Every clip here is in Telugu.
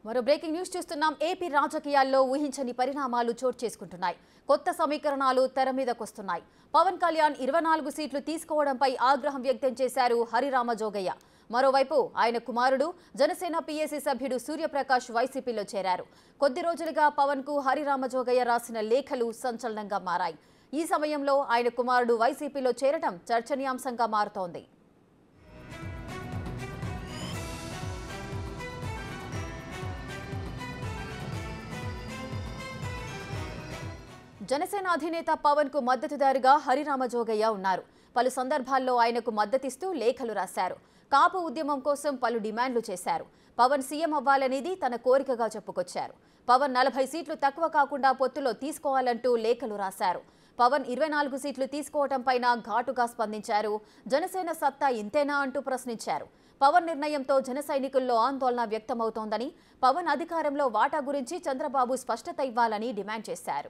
మరో బ్రేకింగ్ న్యూస్ చూస్తున్నాం ఏపీ రాజకీయాల్లో ఊహించని పరిణామాలు చోటు చేసుకుంటున్నాయి కొత్త సమీకరణాలు తెర మీదకొస్తున్నాయి పవన్ కళ్యాణ్ ఇరవై నాలుగు సీట్లు తీసుకోవడంపై ఆగ్రహం వ్యక్తం చేశారు హరిరామ జోగయ్య మరోవైపు ఆయన కుమారుడు జనసేన పీఏసీ సభ్యుడు సూర్యప్రకాష్ వైసీపీలో చేరారు కొద్ది రోజులుగా పవన్ కు హరిరామ జోగయ్య రాసిన లేఖలు సంచలనంగా మారాయి ఈ సమయంలో ఆయన కుమారుడు వైసీపీలో చేరటం చర్చనీయాంశంగా మారుతోంది జనసేన అధినేత పవన్ కు మద్దతుదారుగా హరిరామ జోగయ్య ఉన్నారు పలు సందర్భాల్లో ఆయనకు మద్దతిస్తూ లేఖలు రాశారు కాపు ఉద్యమం కోసం పలు డిమాండ్లు చేశారు పవన్ సీఎం అవ్వాలనేది తన కోరికగా చెప్పుకొచ్చారు పవన్ నలభై సీట్లు తక్కువ కాకుండా పొత్తులో తీసుకోవాలంటూ లేఖలు రాశారు పవన్ ఇరవై నాలుగు సీట్లు తీసుకోవటంపైన ఘాటుగా స్పందించారు జనసేన సత్తా ఇంతేనా అంటూ ప్రశ్నించారు పవన్ నిర్ణయంతో జన సైనికుల్లో ఆందోళన వ్యక్తమవుతోందని పవన్ అధికారంలో వాటా గురించి చంద్రబాబు స్పష్టత ఇవ్వాలని డిమాండ్ చేశారు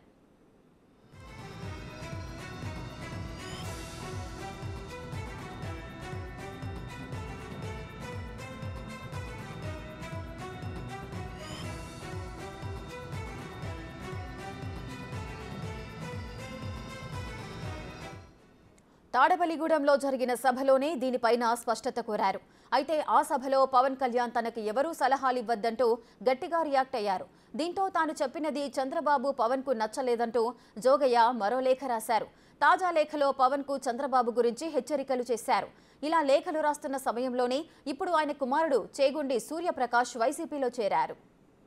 తాడపల్లిగూడెంలో జరిగిన సభలోనే దీనిపైన స్పష్టత కోరారు అయితే ఆ సభలో పవన్ కళ్యాణ్ తనకు ఎవరూ సలహాలు ఇవ్వద్దంటూ గట్టిగా రియాక్ట్ అయ్యారు దీంతో తాను చెప్పినది చంద్రబాబు పవన్ కు నచ్చలేదంటూ జోగయ్య మరో లేఖ రాశారు తాజా లేఖలో పవన్ కు చంద్రబాబు గురించి హెచ్చరికలు చేశారు ఇలా లేఖలు రాస్తున్న సమయంలోనే ఇప్పుడు ఆయన కుమారుడు చేగుండి సూర్యప్రకాష్ వైసీపీలో చేరారు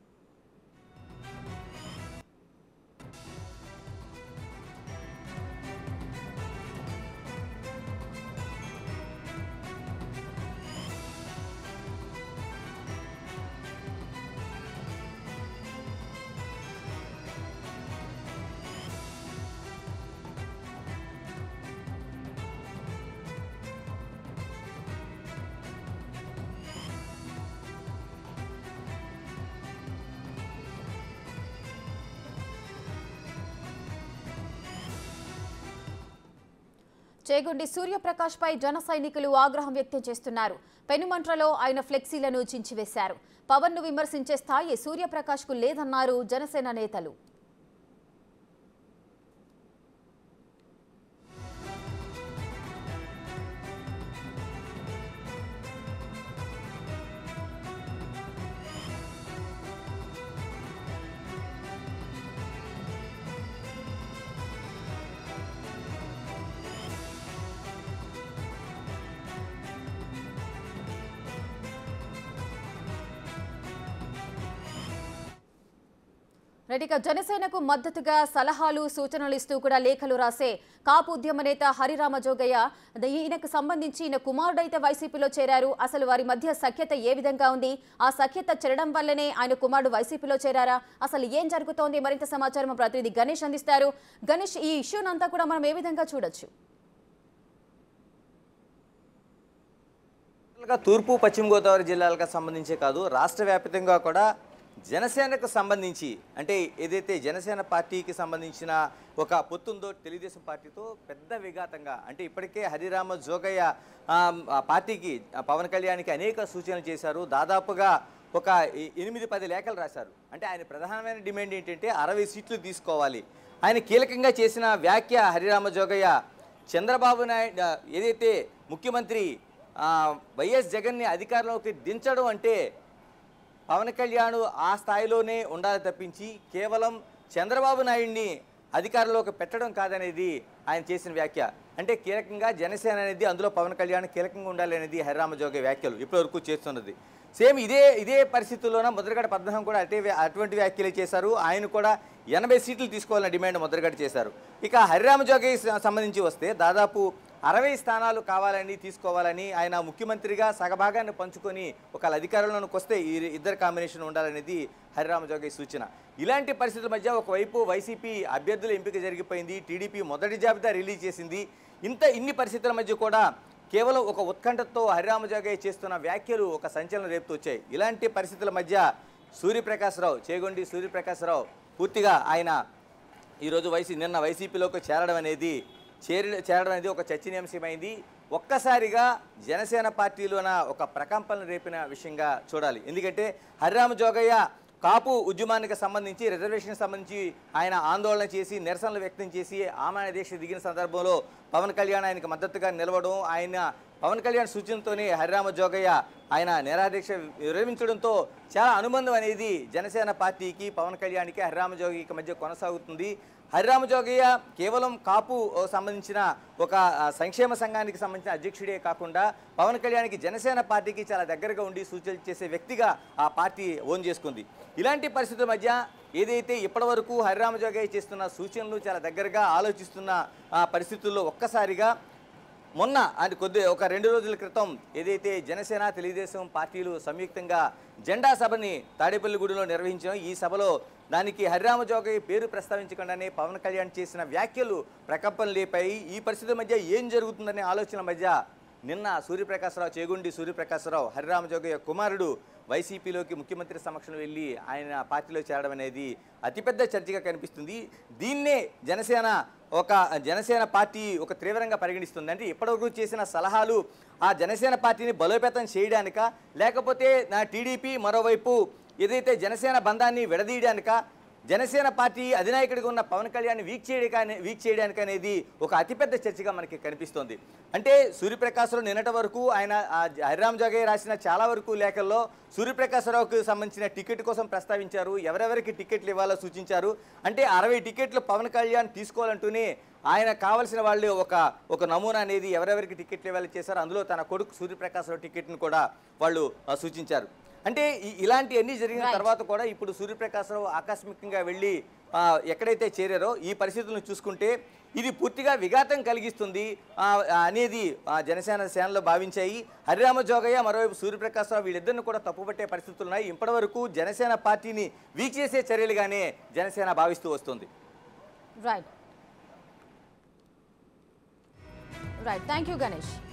చేగుండి సూర్యప్రకాష్ పై జన సైనికులు ఆగ్రహం వ్యక్తం చేస్తున్నారు పెనుమంట్రలో ఆయన ఫ్లెక్సీలను చించివేశారు పవన్ ను విమర్శించే స్థాయి సూర్యప్రకాష్ కు లేదన్నారు జనసేన నేతలు రెడ్డిక జనసేనకు మద్దతుగా సలహాలు సూచనలు ఇస్తూ కూడా లేఖలు రాసే కాపు ఉద్యమ నేత హరిరామ జోగయ్య ద- ఈయనకు సంబంధించి ఈయన కుమారుడైతే వైసీపీలో చేరారు అసలు వారి మధ్య సఖ్యత ఏ విధంగా ఉంది ఆ సఖ్యత చెరడం వల్లనే ఆయన కుమారుడు వైసీపీలో చేరారా అసలు ఏం జరుగుతోంది మరింత సమాచారం మా ప్రతినిధి గణేష్ అందిస్తారు గణేష్ ఈ ఇష్యూనంతా కూడా మనం ఏ విధంగా చూడొచ్చు గా తూర్పు పశ్చిమ గోదావరి జిల్లాలకు సంబంధించే కాదు రాష్ట్ర వ్యాప్తంగా కూడా జనసేనకు సంబంధించి అంటే ఏదైతే జనసేన పార్టీకి సంబంధించిన ఒక పొత్తుందో తెలుగుదేశం పార్టీతో పెద్ద విఘాతంగా అంటే ఇప్పటికే హరిరామ జోగయ్య ఆ, ఆ పార్టీకి ఆ పవన్ కళ్యాణ్కి అనేక సూచనలు చేశారు దాదాపుగా ఒక ఎ- ఎనిమిది పది లేఖలు రాశారు అంటే ఆయన ప్రధానమైన డిమాండ్ ఏంటంటే అరవై సీట్లు తీసుకోవాలి ఆయన కీలకంగా చేసిన వ్యాఖ్య హరిరామ జోగయ్య చంద్రబాబు నాయుడు ఆ, ఏదైతే ముఖ్యమంత్రి ఆ, వైఎస్ జగన్ని అధికారంలోకి దించడం అంటే పవన్ కళ్యాణ్ ఆ స్థాయిలోనే ఉండాలి తప్పించి కేవలం చంద్రబాబు నాయుడిని అధికారంలోకి పెట్టడం కాదనేది ఆయన చేసిన వ్యాఖ్య అంటే కీలకంగా జనసేన అనేది అందులో పవన్ కళ్యాణ్ కీలకంగా ఉండాలి అనేది హరిరామ జోగి వ్యాఖ్యలు ఇప్పటివరకు చేస్తున్నది సేమ్ ఇదే ఇదే పరిస్థితుల్లోన ముద్రగడ పద్మనాభం కూడా అటే వ్యా- అటువంటి వ్యాఖ్యలు చేశారు ఆయన కూడా ఎనభై సీట్లు తీసుకోవాలని డిమాండ్ ముద్రగడ చేశారు ఇక హరిరామ జోగి సంబంధించి వస్తే దాదాపు అరవై స్థానాలు కావాలని తీసుకోవాలని ఆయన ముఖ్యమంత్రిగా సగభాగాన్ని పంచుకొని ఒక అధికారంలోకి వస్తే ఈ ఇద్దరు కాంబినేషన్ ఉండాలనేది హరిరామ జోగి సూచన ఇలాంటి పరిస్థితుల మధ్య ఒకవైపు వైసీపీ అభ్యర్థుల ఎంపిక జరిగిపోయింది టీడీపీ మొదటి జాబితా రిలీజ్ చేసింది ఇంత ఇన్ని పరిస్థితుల మధ్య కూడా కేవలం ఒక ఉత్కంఠతో హరిరామ జోగయ్య చేస్తున్న వ్యాఖ్యలు ఒక సంచలనం రేపుతూ వచ్చాయి ఇలాంటి పరిస్థితుల మధ్య సూర్యప్రకాశ్రావు చేగొండి సూర్యప్రకాశ్రావు పూర్తిగా ఆయన ఈరోజు వైసీ నిన్న వైసీపీలోకి చేరడం అనేది చేరి చేరడం అనేది ఒక చర్చనీయాంశమైంది ఒక్కసారిగా జనసేన పార్టీలోన ఒక ప్రకంపనలు రేపిన విషయంగా చూడాలి ఎందుకంటే హరిరామ జోగయ్య కాపు ఉద్యమానికి సంబంధించి రిజర్వేషన్ సంబంధించి ఆయన ఆందోళన చేసి నిరసనలు వ్యక్తం చేసి ఆమాన దీక్ష దిగిన సందర్భంలో పవన్ కళ్యాణ్ ఆయనకు మద్దతుగా నిలవడం ఆయన పవన్ కళ్యాణ్ సూచనతోనే హరిరామ జోగయ్య ఆయన నిరాదీక్ష విరమించడంతో చాలా అనుబంధం అనేది జనసేన పార్టీకి పవన్ కళ్యాణ్కి హరిరామ జోగయ్యకి మధ్య కొనసాగుతుంది హరిరామ జోగయ్య కేవలం కాపు ఓ, సంబంధించిన ఒక ఆ, సంక్షేమ సంఘానికి సంబంధించిన అధ్యక్షుడే కాకుండా పవన్ కళ్యాణ్కి జనసేన పార్టీకి చాలా దగ్గరగా ఉండి సూచనలు చేసే వ్యక్తిగా ఆ పార్టీ ఓన్ చేసుకుంది ఇలాంటి పరిస్థితుల మధ్య ఏదైతే ఇప్పటివరకు హరిరామ జోగయ్య చేస్తున్న సూచనలు చాలా దగ్గరగా ఆలోచిస్తున్న ఆ, పరిస్థితుల్లో ఒక్కసారిగా మొన్న అంటే కొద్ది ఒక రెండు రోజుల క్రితం ఏదైతే జనసేన తెలుగుదేశం పార్టీలు సంయుక్తంగా జెండా సభని తాడేపల్లిగూడెంలో నిర్వహించాం ఈ సభలో దానికి హరిరామ జోగయ్య పేరు ప్రస్తావించకుండానే పవన్ కళ్యాణ్ చేసిన వ్యాఖ్యలు ప్రకంపనలు లేపాయి ఈ పరిస్థితుల మధ్య ఏం జరుగుతుందనే ఆలోచన మధ్య నిన్న సూర్యప్రకాశరావు చేగుండి సూర్యప్రకాశరావు హరిరామ జోగయ్య కుమారుడు వైసీపీలోకి ముఖ్యమంత్రి సమక్షంలో వెళ్ళి ఆయన పార్టీలో చేరడం అనేది అతిపెద్ద చర్చగా కనిపిస్తుంది దీన్నే జనసేన ఒక జనసేన పార్టీ ఒక తీవ్రంగా పరిగణిస్తుంది అంటే ఇప్పటివరకు చేసిన సలహాలు ఆ జనసేన పార్టీని బలోపేతం చేయడానిక లేకపోతే నా టీడీపీ మరోవైపు ఏదైతే జనసేన బంధాన్ని విడదీయడానిక జనసేన పార్టీ అధినాయకుడిగా ఉన్న పవన్ కళ్యాణ్ వీక్ చేయడానికి వీక్ చేయడానికి అనేది ఒక అతిపెద్ద చర్చగా మనకి కనిపిస్తోంది అంటే సూర్యప్రకాశ్రావు నిన్నటి వరకు ఆయన ఆ జ- హరిరామ్ జగయ్య రాసిన చాలా వరకు లేఖల్లో సూర్యప్రకాశ్రావుకు సంబంధించిన టికెట్ కోసం ప్రస్తావించారు ఎవరెవరికి టికెట్లు ఇవ్వాలో సూచించారు అంటే అరవై టికెట్లు పవన్ కళ్యాణ్ తీసుకోవాలంటూనే ఆయన కావాల్సిన వాళ్ళు ఒక ఒక నమూనా అనేది ఎవరెవరికి టికెట్లు ఇవ్వాలి చేశారో అందులో తన కొడుకు సూర్యప్రకాశ్రావు టికెట్ను కూడా వాళ్ళు ఆ, సూచించారు అంటే ఈ- ఇలాంటివన్నీ జరిగిన Right. తర్వాత కూడా ఇప్పుడు సూర్యప్రకాశ్రావు ఆకస్మికంగా వెళ్ళి ఆ, ఎక్కడైతే చేరారో ఈ పరిస్థితులను చూసుకుంటే ఇది పూర్తిగా విఘాతం కలిగిస్తుంది ఆ, ఆ, అనేది ఆ, జనసేన సేనలో భావించాయి హరిరామ జోగయ్య మరోవైపు సూర్యప్రకాశ్రావు వీళ్ళిద్దరిని కూడా తప్పుపట్టే పరిస్థితులు ఉన్నాయి ఇప్పటివరకు జనసేన పార్టీని వీక్ చేసే చర్యలుగానే జనసేన భావిస్తూ వస్తుంది right right thank you Ganesh